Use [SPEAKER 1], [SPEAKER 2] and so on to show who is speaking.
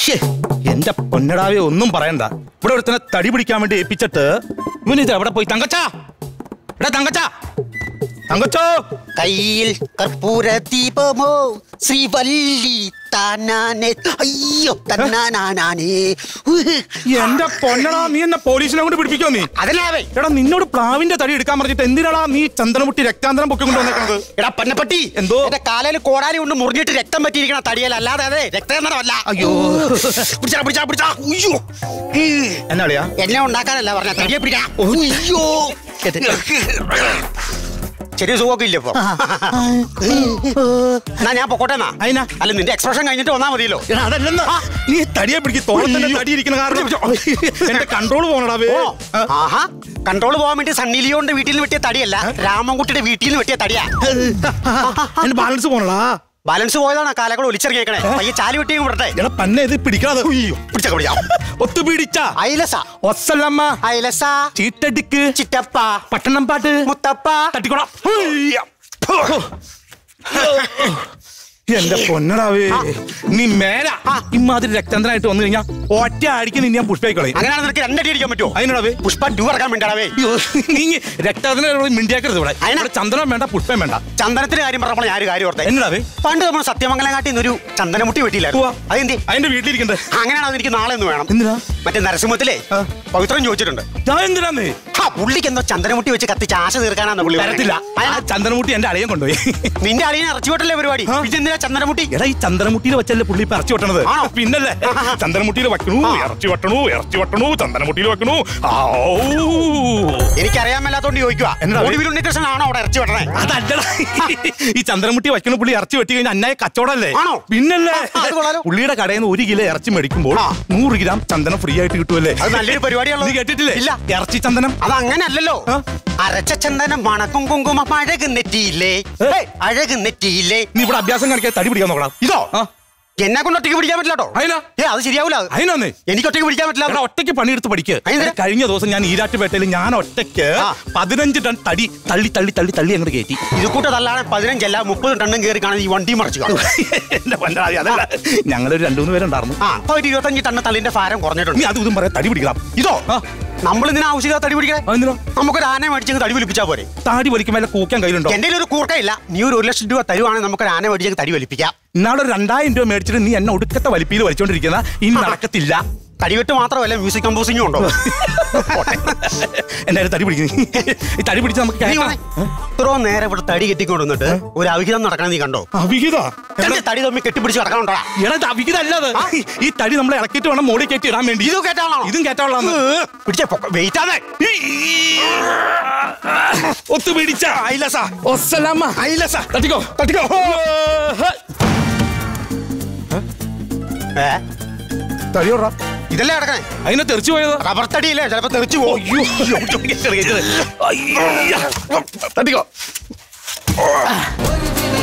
[SPEAKER 1] ശ്ശേ, എന്റെ പൊന്നടാവെ ഒന്നും പറയണ്ട ഇവിടെ ഒരുത്തനെ തടി പിടിക്കാൻ വേണ്ടി ഏൽപ്പിച്ചിട്ട് ഇവൻ ഇത് എവിടെ പോയി തങ്കച്ചാ എടാ തങ്കച്ചാ തങ്കച്ചോ
[SPEAKER 2] കയ്യിൽ കർപ്പൂര ദീപമോ ശ്രീവല്ലി താനാനെ അയ്യോ തന്നാനാനേ
[SPEAKER 1] എന്റെ പൊന്നടാ നീ എന്നെ പോലീസിനെ കൊണ്ട് പിടിപ്പിക്കോ നീ
[SPEAKER 2] അതിനാവേ
[SPEAKER 1] എടാ നിന്നോട് പ്ലാവിന്റെ തടി എടുക്കാൻ പറഞ്ഞിട്ട് എന്തിനാടാ നീ ചന്ദ്രമുട്ടി രക്താന്തരം പൊക്കി കൊണ്ടുവന്നേക്കണത്
[SPEAKER 2] എടാ പന്നപ്പട്ടി
[SPEAKER 1] എന്തോ?
[SPEAKER 2] എന്റെ കാലയിൽ കോടാലി കൊണ്ട് മുറിഞ്ഞിട്ട് രക്തം പറ്റിയിരിക്കണ തടിയല്ല അല്ലാതെ അതെ രക്തചന്ദനമല്ല
[SPEAKER 1] അയ്യോ.
[SPEAKER 2] പിടിച്ചാ പിടിച്ചാ പിടിച്ചാ അയ്യോ
[SPEAKER 1] എന്നാളിയാ
[SPEAKER 2] എന്നെ ഉണ്ടാക്കാനല്ല പറഞ്ഞ തടിയെ പിടിക്കാം അയ്യോ ശരി സുഖമൊക്കെ ഇല്ല ഇപ്പൊ എന്നാ ഞാൻ പൊക്കോട്ടെന്നാ
[SPEAKER 1] അതിനാ?
[SPEAKER 2] അല്ല നിന്റെ എക്സ്പ്രഷൻ കഴിഞ്ഞിട്ട് വന്നാ മതിയല്ലോ
[SPEAKER 1] എടാ, അതല്ലെന്ന് നീ തടിയെ പിടിക്കും തോളത്തിന്റെ തടി ഇരിക്കുന്ന കാരണം എന്റെ കൺട്രോൾ പോണടാവേ
[SPEAKER 2] ഓ, ആഹാ കൺട്രോൾ പോകാൻ വേണ്ടി സണ്ണി ലിയോന്റെ വീട്ടിൽ നിന്ന് വെട്ടിയ തടിയല്ല രാമൻകുട്ടിയുടെ വീട്ടിൽ നിന്ന് വെട്ടിയ തടിയാ
[SPEAKER 1] എന്റെ ബാലൻസ് പോണടാ
[SPEAKER 2] ബാലൻസ് പോയതാണ് കാലക്കൂടെ ഒലിച്ചിറങ്ങിയേക്കണേ പയ്യെ ചാലി വെട്ടിയും വിടട്ടെ
[SPEAKER 1] എടാ പന്നെ ഇത് പിടിക്കാതെ
[SPEAKER 2] പിടിച്ച പിടിക്കാം
[SPEAKER 1] ഒത്തു പിടിച്ച
[SPEAKER 2] ഐലസ
[SPEAKER 1] ഒസല്ലമ്മ
[SPEAKER 2] ഐലസ
[SPEAKER 1] ചീട്ടടിക്ക്
[SPEAKER 2] ചിറ്റപ്പ
[SPEAKER 1] പട്ടണം പാട്ട്
[SPEAKER 2] മുത്തപ്പ
[SPEAKER 1] തട്ടിക്കോടാ എന്റെ പൊന്നടാവേ നീ മേല ഇമാതിരി രക്തന്ദ്രനായിട്ട് വന്നു കഴിഞ്ഞാ ഒറ്റ അടിക്ക് നിന്നെ ഞാൻ പുഷ്പമായി കളയും
[SPEAKER 2] അങ്ങനെയാണ് നിനക്ക് രണ്ടടി അടിക്കാൻ പറ്റുമോ
[SPEAKER 1] അതിനടാവേ
[SPEAKER 2] പുഷ്പ ടു ഇറക്കാൻ വേണ്ടിയാവേ
[SPEAKER 1] അയ്യോ, നീ രക്തത്തിനോട് മിണ്ടിയാക്കരുത് ഇവിടെ
[SPEAKER 2] അതിനാ?
[SPEAKER 1] ഇവിടെ ചന്ദ്രൻ വേണ്ട പുഷ്പം വേണ്ട
[SPEAKER 2] ചന്ദനത്തിന്റെ കാര്യം പറഞ്ഞപ്പോൾ ഞാൻ ഒരു കാര്യം ഓർത്തെ
[SPEAKER 1] എന്നടാവേ
[SPEAKER 2] പണ്ട് നമ്മൾ സത്യമംഗലം കാട്ടി ഒരു ചന്ദനമുട്ടി വെട്ടിയില്ലായിരുന്നു
[SPEAKER 1] ഉവ്വ.
[SPEAKER 2] അതെന്തി
[SPEAKER 1] അതിന്റെ വീട്ടിലിരിക്കണ്ടേ
[SPEAKER 2] അങ്ങനെയാണ് എനിക്ക് നാളെ ഒന്ന് വേണം
[SPEAKER 1] എന്തിനാ
[SPEAKER 2] മറ്റേ നരസിംഹത്തിലെ
[SPEAKER 1] ആ.
[SPEAKER 2] പവിത്രം ചോദിച്ചിട്ടുണ്ട്
[SPEAKER 1] ഞാൻ എന്തിനാന്ന്
[SPEAKER 2] ഹാ പുള്ളിക്ക് എന്തോ ചന്ദനമുട്ടി വെച്ച് കത്തിച്ച് ആശ തീർക്കാനാന്ന് പുള്ളി
[SPEAKER 1] തരത്തില്ല
[SPEAKER 2] പറഞ്ഞത്.
[SPEAKER 1] ആ ചന്ദ്രമുട്ടി എന്റെ അളിയൻ കൊണ്ടുപോയി
[SPEAKER 2] നിന്റെ അളിയനെ ഇറച്ചി വെട്ടല്ലേ പരിപാടി
[SPEAKER 1] ആ.
[SPEAKER 2] ഇതെന്തിനാ ചന്ദനമുട്ടി
[SPEAKER 1] എടാ ഈ ചന്ദ്രമുട്ടിയിൽ വെച്ചല്ലേ പുള്ളി ഇപ്പൊ ഇറച്ചി വെട്ടണത്
[SPEAKER 2] ആണോ?
[SPEAKER 1] പിന്നല്ലേ
[SPEAKER 2] ആഹാ.
[SPEAKER 1] ചന്ദ്രമുട്ടിയിൽ വെക്കണു
[SPEAKER 2] ആ.
[SPEAKER 1] ഇറച്ചി വെട്ടണു ഇറച്ചി വെട്ടണു ചന്ദ്രമുട്ടിയിൽ വെക്കണു ആവൂ.
[SPEAKER 2] എനിക്കറിയാൻ മേലാത്തോണ്ട് ചോദിക്കുക
[SPEAKER 1] എന്നതാ?
[SPEAKER 2] ഒടുവിൽ ഉണ്ണികൃഷ്ണൻ ആണോ അവിടെ ഇറച്ചി വെട്ടണേ
[SPEAKER 1] അതല്ലടാ ഈ ചന്ദ്രമുട്ടി വെക്കണ പുള്ളി ഇറച്ചി വെട്ടി കഴിഞ്ഞാൽ അന്നായ കച്ചവടല്ലേ
[SPEAKER 2] ആണോ?
[SPEAKER 1] പിന്നല്ലേ
[SPEAKER 2] ആ, അത് കൊള്ളാലോ.
[SPEAKER 1] പുള്ളിയുടെ കടയിൽ നിന്ന് ഒരു കിലോ ഇറച്ചി മേടിക്കുമ്പോൾ
[SPEAKER 2] ആ.
[SPEAKER 1] നൂറ് ഗ്രാം ചന്ദനം ഫ്രീ ആയിട്ട് കിട്ടുമല്ലേ
[SPEAKER 2] അത് നല്ലൊരു പരിപാടിയാണല്ലോ
[SPEAKER 1] നീ കേട്ടിട്ടില്ലേ
[SPEAKER 2] ഇല്ല
[SPEAKER 1] ഇറച്ചി ചന്ദനം
[SPEAKER 2] അത് അങ്ങനല്ലല്ലോ
[SPEAKER 1] ആ?
[SPEAKER 2] അരച്ച ചന്ദനം മണക്കും കുങ്കുമം അഴക് നെറ്റിയില്ലേ
[SPEAKER 1] ഏ?
[SPEAKER 2] ഏയ്, അഴക് നെറ്റിയില്ലേ
[SPEAKER 1] നീ ഇവിടെ അഭ്യാസം കാണിക്കാൻ തടി പിടിക്കാൻ നോക്കണം
[SPEAKER 2] ഇതോ
[SPEAKER 1] ആ.
[SPEAKER 2] എന്നെ കൊണ്ട് ഒറ്റയ്ക്ക് പിടിക്കാൻ പറ്റില്ല കേട്ടോ
[SPEAKER 1] അതിനാ?
[SPEAKER 2] ഏ അത് ശരിയാവൂല അത്.
[SPEAKER 1] അതിനൊന്നേ
[SPEAKER 2] എനിക്ക് ഒറ്റയ്ക്ക് പിടിക്കാൻ പറ്റില്ല
[SPEAKER 1] എടാ ഒറ്റയ്ക്ക് പണിയെടുത്ത് പഠിക്ക്
[SPEAKER 2] അതെന്തിനാ?
[SPEAKER 1] കഴിഞ്ഞ ദിവസം ഞാൻ ഈരാട്ടുപേട്ടയിൽ ഞാൻ ഒറ്റയ്ക്ക്
[SPEAKER 2] ആ.
[SPEAKER 1] പതിനഞ്ച് ടൺ തടി തള്ളി തള്ളി തള്ളി തള്ളി അങ്ങോട്ട് കയറ്റി
[SPEAKER 2] ഇത് കൂട്ടതല്ലാണ് പതിനഞ്ചല്ല മുപ്പത് ടണ്ണും കയറി കാണാൻ ഈ വണ്ടി മറിച്ച് കാണും
[SPEAKER 1] എന്റെ പണ്ടാതി അതല്ല ഞങ്ങളൊരു രണ്ടു മൂന്ന് പേരുണ്ടായിരുന്നു
[SPEAKER 2] ആ അപ്പൊ ഒരു ഇരുപത്തഞ്ച് ടണ്ണ് തള്ളിന്റെ ഭാരം കുറഞ്ഞിട്ടുണ്ട്
[SPEAKER 1] നീ അതും ഇതും പറയാം തടി പിടിക്കണം
[SPEAKER 2] ഇതോ
[SPEAKER 1] ആ.
[SPEAKER 2] നമ്മൾ ഇതിന് ആവശ്യമില്ല തടി പിടിക്കണേ
[SPEAKER 1] അതെന്തിനാ?
[SPEAKER 2] നമുക്കൊരു ആന മേടിച്ചെങ്കിൽ തടി വലിപ്പിച്ചാ പോരെ
[SPEAKER 1] താടി വലിക്കുമ്പോൾ അല്ല കൂക്കാൻ കയ്യിലുണ്ടോ
[SPEAKER 2] എന്റെ ഒരു കൂർക്കയില്ല നീ ഒരു ഒരു ലക്ഷം രൂപ തരുവാണെങ്കിൽ നമുക്കൊരു ആന മേടിച്ചെങ്കിൽ തടി വലിപ്പിക്കാം
[SPEAKER 1] ഇന്നാളെ ഒരു രണ്ടായിരം രൂപ മേടിച്ചിട്ട് നീ എന്നെ ഒടുക്കത്തെ വലിപ്പിയിൽ വലിച്ചോണ്ടിരിക്കുന്ന ഇനി നടക്കത്തില്ല
[SPEAKER 2] തടിവെട്ട് മാത്രമല്ല മ്യൂസിക് കമ്പോസിംഗും ഉണ്ടോ
[SPEAKER 1] എന്തായാലും തടി പിടിക്കുന്നു ഈ തടി പിടിച്ച് നമുക്ക്
[SPEAKER 2] നീ
[SPEAKER 1] കേൾക്കാം.
[SPEAKER 2] വന്നേ. ഇത്രയും നേരം ഇവിടെ തടി കെട്ടിക്കൊണ്ടുവന്നിട്ട് ഒരു അവിഹിതം നടക്കണം നീ കണ്ടോ
[SPEAKER 1] അവിഹിത
[SPEAKER 2] രണ്ട് തടി തമ്മിൽ കെട്ടിപ്പിടിച്ച് നടക്കണോണ്ടാ
[SPEAKER 1] എടാ ഇത് അവിഹിത അല്ലാതെ ഈ തടി നമ്മൾ ഇളക്കിയിട്ട് വേണം മോടി കയറ്റി ഇടാൻ വേണ്ടി
[SPEAKER 2] ഇതും കേട്ടാണോ
[SPEAKER 1] ഇതും കേട്ടാളാന്ന്
[SPEAKER 2] പിടിച്ചേ വെയിറ്റ് ആണ്
[SPEAKER 1] ഒത്തു പിടിച്ച
[SPEAKER 2] ഐലസ
[SPEAKER 1] ഒസ്സലാമ
[SPEAKER 2] ഐലസ
[SPEAKER 1] തട്ടിക്കോ തട്ടിക്കോ
[SPEAKER 2] ഏ
[SPEAKER 1] തടിയോടാ
[SPEAKER 2] ഇതല്ലേ കിടക്കണേ
[SPEAKER 1] അതിനെ തെറിച്ചു പോയത്
[SPEAKER 2] റബ്ബർ തടിയില്ലേ ചിലപ്പോ തെറിച്ചു പോകും
[SPEAKER 1] അയ്യോ അയ്യോ തട്ടിക്കോ